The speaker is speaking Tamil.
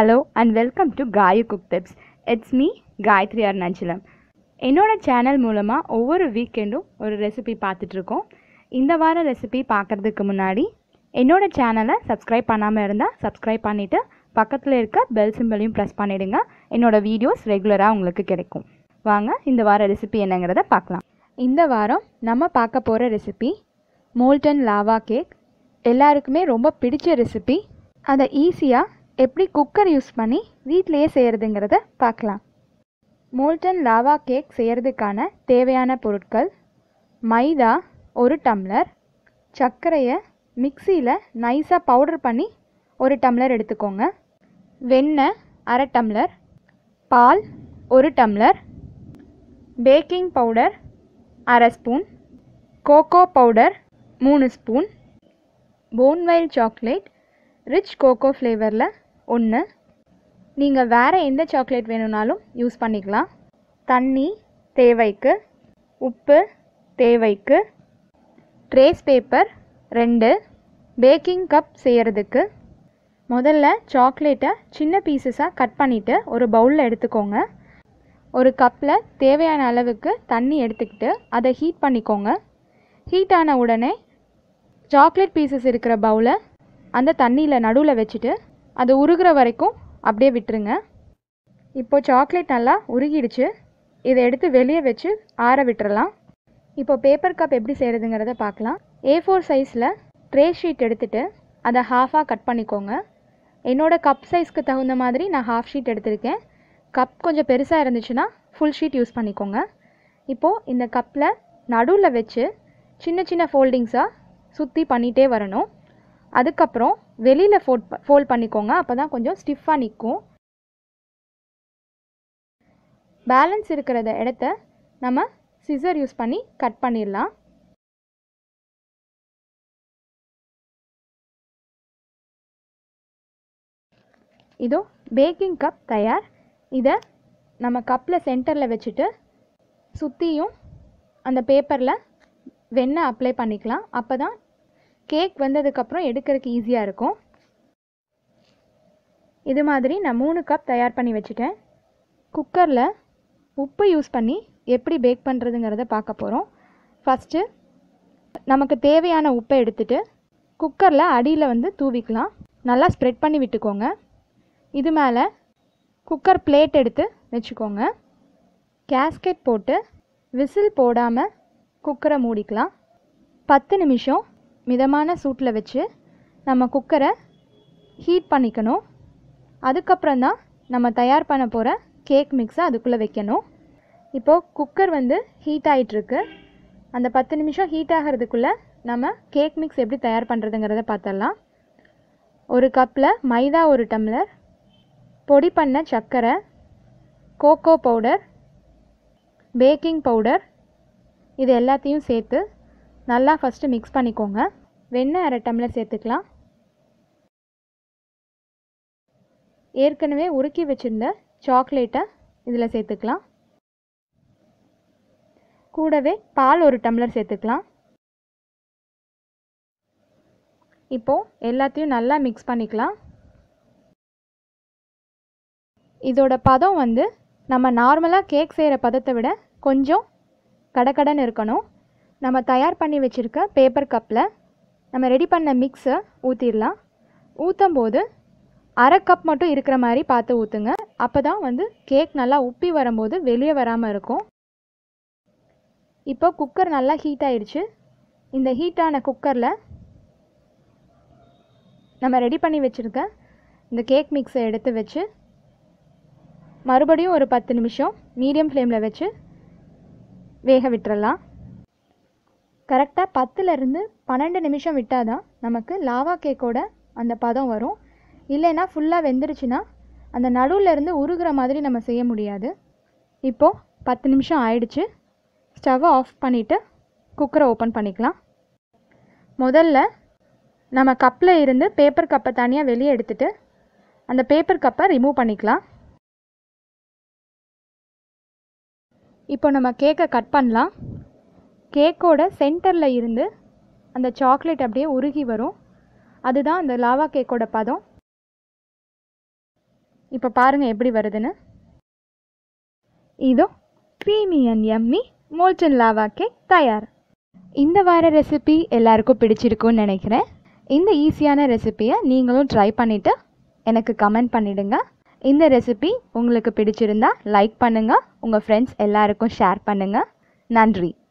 hello and welcome to Gayu cook tips it's me Gayathri Arunachalam என்னோட சேனல் மூலமாக ஒவ்வொரு வீக்கெண்டும் ஒரு ரெசிபி பார்த்துட்ருக்கோம் இந்த வார ரெசிபி பார்க்குறதுக்கு முன்னாடி என்னோட சேனலை சப்ஸ்கிரைப் பண்ணாமல் இருந்தால் சப்ஸ்கிரைப் பண்ணிவிட்டு பக்கத்தில் இருக்க பெல் சிம்பிளையும் ப்ரெஸ் பண்ணிவிடுங்க என்னோட வீடியோஸ் ரெகுலராக உங்களுக்கு கிடைக்கும் வாங்க இந்த வார ரெசிபி என்னங்கிறத பார்க்கலாம் இந்த வாரம் நம்ம பார்க்க போகிற ரெசிபி மோல்டன் லாவா கேக் எல்லாருக்குமே ரொம்ப பிடிச்ச ரெசிபி அதை ஈஸியாக எப்படி குக்கர் யூஸ் பண்ணி வீட்டிலையே செய்கிறதுங்கிறத பார்க்கலாம் மோல்டன் லாவா கேக் செய்கிறதுக்கான தேவையான பொருட்கள் மைதா ஒரு டம்ளர் சர்க்கரையை மிக்சியில் நைஸாக பவுடர் பண்ணி ஒரு டம்ளர் எடுத்துக்கோங்க வெண்ணெய் அரை டம்ளர் பால் ஒரு டம்ளர் பேக்கிங் பவுடர் அரை ஸ்பூன் கோகோ பவுடர் மூணு spoon Bournville chocolate rich cocoa ஃப்ளேவரில் ஒன்று நீங்கள் வேறு எந்த சாக்லேட் வேணும்னாலும் யூஸ் பண்ணிக்கலாம் தண்ணி தேவைக்கு உப்பு தேவைக்கு ட்ரேஸ் பேப்பர் ரெண்டு பேக்கிங் கப் செய்கிறதுக்கு முதல்ல சாக்லேட்டை சின்ன பீசஸாக கட் பண்ணிவிட்டு ஒரு பவுலில் எடுத்துக்கோங்க ஒரு கப்பில் தேவையான அளவுக்கு தண்ணி எடுத்துக்கிட்டு அதை ஹீட் பண்ணிக்கோங்க ஹீட் ஆன உடனே சாக்லேட் பீசஸ் இருக்கிற பவுலை அந்த தண்ணியில் நடுவில் வச்சுட்டு அது உருகிற வரைக்கும் அப்படியே விட்டுருங்க இப்போ சாக்லேட் நல்லா உருகிடுச்சு இதை எடுத்து வெளியே வச்சு ஆற விட்டுறலாம் இப்போ பேப்பர் கப் எப்படி செய்கிறதுங்கிறத பார்க்கலாம் ஏ ஃபோர் சைஸில் ட்ரே ஷீட் எடுத்துகிட்டு அதை ஹாஃபாக கட் பண்ணிக்கோங்க என்னோட கப் சைஸ்க்கு தகுந்த மாதிரி நான் ஹாஃப் ஷீட் எடுத்திருக்கேன் கப் கொஞ்சம் பெருசாக இருந்துச்சுன்னா ஃபுல் ஷீட் யூஸ் பண்ணிக்கோங்க இப்போது இந்த கப்பில் நடுவில் வச்சு சின்ன சின்ன ஃபோல்டிங்ஸாக சுற்றி பண்ணிகிட்டே வரணும் அதுக்கப்புறம் வெளியில் ஃபோல்ட் ஃபோல்ட் பண்ணிக்கோங்க அப்போ தான் கொஞ்சம் ஸ்டிஃபாக நிற்கும் பேலன்ஸ் இருக்கிறத இடத்த நம்ம சிசர் யூஸ் பண்ணி கட் பண்ணிடலாம் இதோ பேக்கிங் கப் தயார் இதை நம்ம கப்பில் சென்டரில் வச்சுட்டு சுற்றியும் அந்த பேப்பரில் வெண்ணெய் அப்ளை பண்ணிக்கலாம் அப்போ தான் கேக் வந்ததுக்கப்புறம் எடுக்கிறதுக்கு ஈஸியாக இருக்கும் இது மாதிரி நான் மூணு கப் தயார் பண்ணி வச்சுட்டேன் குக்கரில் உப்பு யூஸ் பண்ணி எப்படி பேக் பண்ணுறதுங்கிறத பார்க்க போகிறோம் ஃபஸ்ட்டு நமக்கு தேவையான உப்பை எடுத்துட்டு குக்கரில் அடியில் வந்து தூவிக்கலாம் நல்லா ஸ்ப்ரெட் பண்ணி விட்டுக்கோங்க இது மேலே குக்கர் பிளேட் எடுத்து வச்சுக்கோங்க கேஸ்கெட் போட்டு விசில் போடாமல் குக்கரை மூடிக்கலாம் பத்து நிமிஷம் மிதமான சூட்டில் வச்சு நம்ம குக்கரை ஹீட் பண்ணிக்கணும் அதுக்கப்புறம் தான் நம்ம தயார் பண்ண போகிற கேக் மிக்ஸை அதுக்குள்ளே வைக்கணும் இப்போது குக்கர் வந்து ஹீட் ஆகிட்டுருக்கு அந்த பத்து நிமிஷம் ஹீட் ஆகிறதுக்குள்ளே நம்ம கேக் மிக்ஸ் எப்படி தயார் பண்ணுறதுங்கிறத பார்த்துடலாம் ஒரு கப்பில் மைதா ஒரு டம்ளர் பொடி பண்ண சர்க்கரை கோகோ பவுடர் பேக்கிங் பவுடர் இது எல்லாத்தையும் சேர்த்து நல்லா ஃபஸ்ட்டு மிக்ஸ் பண்ணிக்கோங்க வெண்ணெய் அரை டம்ளர் சேர்த்துக்கலாம் ஏற்கனவே உருக்கி வச்சுருந்த சாக்லேட்டை இதில் சேர்த்துக்கலாம் கூடவே பால் ஒரு டம்ளர் சேர்த்துக்கலாம் இப்போது எல்லாத்தையும் நல்லா மிக்ஸ் பண்ணிக்கலாம் இதோட பதம் வந்து நம்ம நார்மலாக கேக் செய்கிற பதத்தை விட கொஞ்சம் கடக்கடன்னு இருக்கணும் நம்ம தயார் பண்ணி வச்சுருக்க பேப்பர் கப்பில் நம்ம ரெடி பண்ண மிக்ஸை ஊற்றிடலாம் ஊற்றும் போது அரை கப் மட்டும் இருக்கிற மாதிரி பார்த்து ஊற்றுங்க அப்போ தான் வந்து கேக் நல்லா உப்பி வரும்போது வெளியே வராமல் இருக்கும் இப்போ குக்கர் நல்லா ஹீட் ஆயிடுச்சு இந்த ஹீட்டான குக்கரில் நம்ம ரெடி பண்ணி வச்சுருக்க இந்த கேக் மிக்ஸை எடுத்து வச்சு மறுபடியும் ஒரு பத்து நிமிஷம் மீடியம் ஃப்ளேமில் வச்சு வேக விட்டுறலாம் கரெக்டாக பத்துலேருந்து பன்னெண்டு நிமிஷம் விட்டால் தான் நமக்கு லாவா கேக்கோட அந்த பதம் வரும் இல்லைன்னா ஃபுல்லாக வெந்துருச்சுன்னா அந்த நடுவில் இருந்து உருகிற மாதிரி நம்ம செய்ய முடியாது இப்போது பத்து நிமிஷம் ஆயிடுச்சு ஸ்டவ்வை ஆஃப் பண்ணிவிட்டு குக்கரை ஓப்பன் பண்ணிக்கலாம் முதல்ல நம்ம கப்பில் இருந்து பேப்பர் கப்பை தனியாக வெளியே எடுத்துட்டு அந்த பேப்பர் கப்பை ரிமூவ் பண்ணிக்கலாம் இப்போ நம்ம கேக்கை கட் பண்ணலாம் கேக்கோட சென்டரில் இருந்து அந்த சாக்லேட் அப்படியே உருகி வரும் அதுதான் அந்த லாவா கேக்கோட பதம் இப்போ பாருங்கள் எப்படி வருதுன்னு இதோ creamy and yummy molten lava cake தயார் இந்த வார ரெசிபி எல்லாருக்கும் பிடிச்சிருக்கும்னு நினைக்கிறேன் இந்த ஈஸியான ரெசிபியை நீங்களும் ட்ரை பண்ணிவிட்டு எனக்கு கமெண்ட் பண்ணிவிடுங்க இந்த ரெசிபி உங்களுக்கு பிடிச்சிருந்தா லைக் பண்ணுங்கள் உங்கள் ஃப்ரெண்ட்ஸ் எல்லாருக்கும் ஷேர் பண்ணுங்கள் நன்றி